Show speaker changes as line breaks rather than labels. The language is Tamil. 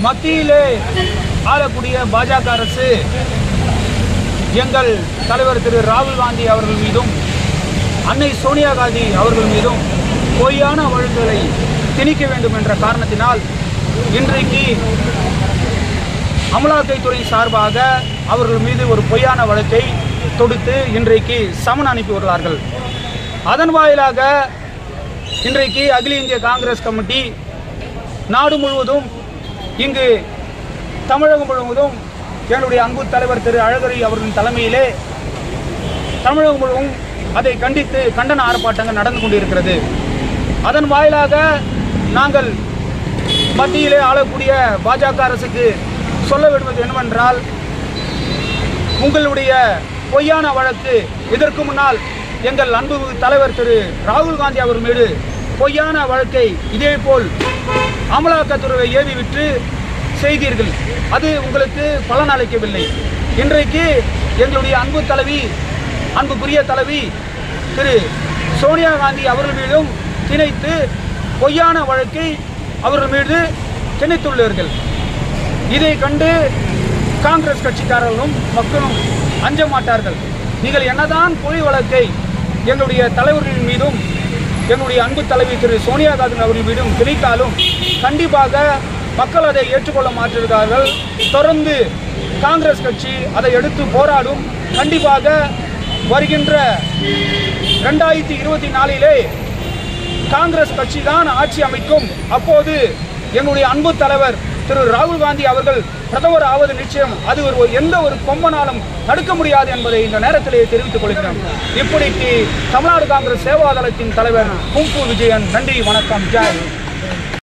மத்தியிலே ஆளக்கூடிய பாஜக அரசு எங்கள் தலைவர் திரு ராகுல் காந்தி அவர்கள் மீதும் அன்னை சோனியா காந்தி அவர்கள் மீதும் பொய்யான வழக்குகளை திணிக்க வேண்டும் என்ற காரணத்தினால் இன்றைக்கு அமலாக்கத்துறை சார்பாக அவர்கள் மீது ஒரு பொய்யான வழக்கை தொடுத்து இன்றைக்கு சமன் அனுப்பி வருகிறார்கள் அதன் வாயிலாக இன்றைக்கு அகில இந்திய காங்கிரஸ் கமிட்டி நாடு முழுவதும் இங்கு தமிழகம் முழுவதும் என்னுடைய அன்பு தலைவர் திரு அழகரி அவர்களின் தலைமையிலே தமிழகம் முழுவதும் அதை கண்டித்து கண்டன ஆர்ப்பாட்டங்கள் நடந்து கொண்டிருக்கிறது அதன் வாயிலாக நாங்கள் மத்தியிலே ஆளக்கூடிய பாஜக அரசுக்கு சொல்ல விடுவது என்னவென்றால் உங்களுடைய பொய்யான வழக்கு இதற்கு முன்னால் எங்கள் அன்பு தலைவர் திரு ராகுல் காந்தி அவர் மீது பொய்யான வழக்கை இதேபோல் அமலாக்கத்துறையை ஏவி விட்டு செய்தீர்கள் அது உங்களுக்கு பலன் அளிக்கவில்லை இன்றைக்கு எங்களுடைய அன்பு தலைவி அன்புக்குரிய தலைவி திரு சோனியா காந்தி அவர்கள் மீதும் திணைத்து பொய்யான வழக்கை அவர்கள் மீது திணைத்துள்ளார்கள் இதை கண்டு காங்கிரஸ் கட்சிக்காரர்களும் மக்களும் அஞ்ச மாட்டார்கள் நீங்கள் என்னதான் பொய் வழக்கை எங்களுடைய தலைவர்களின் மீதும் எங்களுடைய அன்பு தலைவி திரு சோனியா காந்தி அவர்கள் மீதும் திணித்தாலும் கண்டிப்பாக மக்கள் அதை ஏற்றுக்கொள்ள மாற்றிருக்கிறார்கள் தொடர்ந்து காங்கிரஸ் கட்சி அதை எடுத்து போராடும் கண்டிப்பாக வருகின்ற ரெண்டாயிரத்தி இருபத்தி நாலிலே காங்கிரஸ் கட்சி தான் ஆட்சி அமைக்கும் அப்போது எங்களுடைய அன்பு தலைவர் திரு ராகுல் காந்தி அவர்கள் பிரதமர் ஆவது நிச்சயம் அது ஒரு எந்த ஒரு கொம்பனாலும் தடுக்க முடியாது என்பதை இந்த நேரத்திலே தெரிவித்துக் கொள்கிறோம் இப்படிக்கு தமிழ்நாடு காங்கிரஸ் சேவாதளத்தின் தலைவர் குங்கு விஜயன் நன்றி வணக்கம் ஜெய்